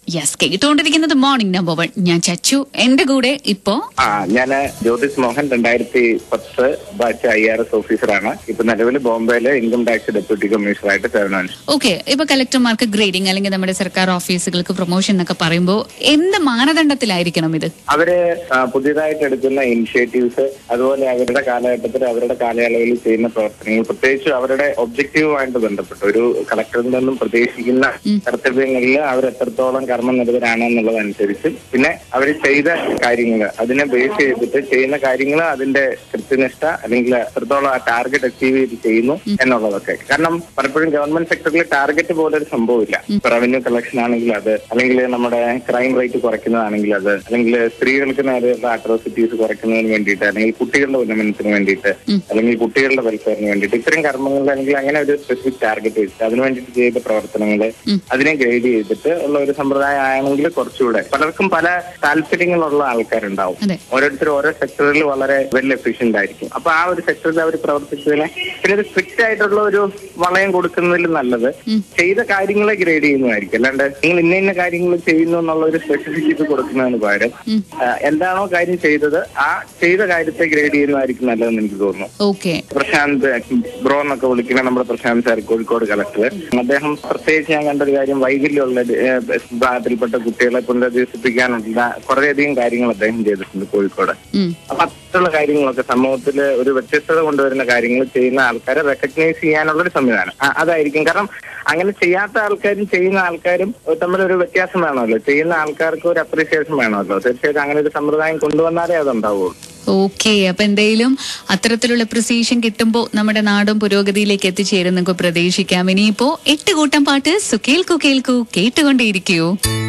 Yes കേട്ടുകൊണ്ടിരിക്കുന്നത് morning number one ഞാൻ ചച്ചു എന്റെ കൂടെ ഇപ്പോ ആ ഞാന് ജ്യോതിഷ് മോഹൻ രണ്ടായിരത്തി പത്ത് ബാച്ച് ഐ ആർ എസ് ഓഫീസറാണ് ഇപ്പൊ നിലവിൽ ബോംബെയിലെ ഇൻകം ടാക്സ് ഡെപ്യൂട്ടി കമ്മീഷണറായിട്ട് സേവനം അനുഷ്ഠിക്കുന്നു. ഓക്കെ ഇപ്പൊ കലക്ടർമാർക്ക് ഗ്രേഡിംഗ് അല്ലെങ്കിൽ നമ്മുടെ സർക്കാർ ഓഫീസുകൾക്ക് പ്രൊമോഷൻ എന്നൊക്കെ പറയുമ്പോൾ എന്ത് മാനദണ്ഡത്തിലായിരിക്കണം ഇത് അവര് ആ, പുതിയതായിട്ട് എടുക്കുന്ന ഇനിഷ്യേറ്റീവ്സ് അതുപോലെ അവരുടെ കാലഘട്ടത്തിൽ അവരുടെ കാലയളവിൽ ചെയ്യുന്ന പ്രവർത്തനങ്ങൾ പ്രത്യേകിച്ച് അവരുടെ ഒബ്ജക്റ്റീവുമായിട്ട് ബന്ധപ്പെട്ട് ഒരു കളക്ടറിൽ നിന്നും പ്രതീക്ഷിക്കുന്ന കർത്തവ്യങ്ങളിൽ അവർ എത്രത്തോളം കർമ്മനിരതരാണ് എന്നുള്ളതനുസരിച്ച് പിന്നെ അവർ ചെയ്ത കാര്യങ്ങൾ അതിനെ ബേസ് ചെയ്തിട്ട് ചെയ്യുന്ന കാര്യങ്ങൾ അതിന്റെ കൃത്യനിഷ്ഠ അല്ലെങ്കിൽ എത്രത്തോളം ആ ടാർഗറ്റ് അച്ചീവ് ചെയ്ത് ചെയ്യുന്നു എന്നുള്ളതൊക്കെ കാരണം പലപ്പോഴും ഗവൺമെന്റ് സെക്ടറിൽ ടാർഗറ്റ് പോലെ ഒരു സംഭവമില്ല റവന്യൂ കളക്ഷൻ ആണെങ്കിൽ അത് അല്ലെങ്കിൽ നമ്മുടെ ക്രൈം റേറ്റ് കുറയ്ക്കുന്നതാണെങ്കിൽ അത് അല്ലെങ്കിൽ സ്ത്രീകൾക്ക് നേരെയുള്ള അട്രോസിറ്റീസ് കുറയ്ക്കുന്നതിന് വേണ്ടിയിട്ട് അല്ലെങ്കിൽ കുട്ടികളുടെ ഉന്നമനത്തിന് വേണ്ടിയിട്ട് അല്ലെങ്കിൽ കുട്ടികളുടെ വെൽഫെയറിന് വേണ്ടിയിട്ട് ഇത്തരം കർമ്മങ്ങളിൽ അല്ലെങ്കിൽ അങ്ങനെ ഒരു സ്പെസിഫിക് ടാർഗറ്റ് വെച്ചിട്ട് അതിന് വേണ്ടിയിട്ട് ചെയ്ത പ്രവർത്തനങ്ങൾ അതിനെ ഗ്രേഡ് ചെയ്തിട്ട് ഉള്ള ഒരു സമ്പ്രദായം ആണെങ്കിൽ കുറച്ചുകൂടെ പലർക്കും പല താല്പര്യങ്ങളുള്ള ആൾക്കാരുണ്ടാവും അതെ. ഓരോരുത്തരും ഓരോ സെക്ടറിൽ വളരെ വെൽ എഫിഷ്യന്റ് ആയിരിക്കും അപ്പൊ ആ ഒരു സെക്ടറിൽ അവർ പ്രവർത്തിച്ചതിനെ പിന്നെ ഒരു സ്ട്രിക്റ്റ് ആയിട്ടുള്ള ഒരു വളയം കൊടുക്കുന്നതിൽ നല്ലത് ചെയ്ത കാര്യങ്ങളെ ഗ്രേഡ് ചെയ്യുന്നതായിരിക്കും അല്ലാണ്ട് നിങ്ങൾ ഇന്ന ഇന്ന കാര്യങ്ങൾ ചെയ്യുന്നു എന്നുള്ള ഒരു സ്പെസിഫിക് ഇത് കൊടുക്കുന്നതിന് പകരം ആ, എന്താണോ കാര്യം ചെയ്തത് ആ ചെയ്ത കാര്യത്തെ ഗ്രേഡ് ചെയ്യുന്നതായിരിക്കും നല്ലതെന്ന് എനിക്ക് തോന്നുന്നു ഓക്കെ പ്രശാന്ത് ബ്രോ എന്നൊക്കെ വിളിക്കുന്ന നമ്മുടെ പ്രശാന്ത് സാർ കോഴിക്കോട് കളക്ടർ അദ്ദേഹം പ്രത്യേകിച്ച് ഞാൻ കണ്ടൊരു കാര്യം വൈകല്യമുള്ള ഏഹ്, വിഭാഗത്തിൽപ്പെട്ട കുട്ടികളെ പുനരധിവസിപ്പിക്കാനുള്ള കുറേയധികം കാര്യങ്ങൾ അദ്ദേഹം ചെയ്തിട്ടുണ്ട് കോഴിക്കോട് അപ്പൊ അത്തരമുള്ള കാര്യങ്ങളൊക്കെ സമൂഹത്തിൽ ഒരു വ്യത്യസ്തത കൊണ്ടുവരുന്ന കാര്യങ്ങൾ ചെയ്യുന്ന ആൾക്കാരെ റെക്കഗ്നൈസ് ചെയ്യാനുള്ള ഒരു സംവിധാനം ആ, അതായിരിക്കും കാരണം അങ്ങനെ ചെയ്യാത്ത ആൾക്കാരും ചെയ്യുന്ന ആൾക്കാരും തമ്മിലൊരു വ്യത്യാസം വേണമല്ലോ ചെയ്യുന്ന ആൾക്കാർക്ക് ഒരു അപ്രീസിയേഷൻ വേണമല്ലോ തീർച്ചയായിട്ടും അങ്ങനെ ഒരു സമ്പ്രദായം കൊണ്ടുവന്നാലേ അതുണ്ടാവുള്ളൂ ഓക്കെ അപ്പൊ എന്തായാലും അത്തരത്തിലുള്ള പ്രൊസീഷൻ കിട്ടുമ്പോൾ നമ്മുടെ നാടും പുരോഗതിയിലേക്ക് എത്തിച്ചേരും നമുക്ക് പ്രതീക്ഷിക്കാം ഇനിയിപ്പോ എട്ട് കൂട്ടം പാട്ട് സുഖേൽക്കു കേൾക്കൂ കേട്ടുകൊണ്ടേയിരിക്കൂ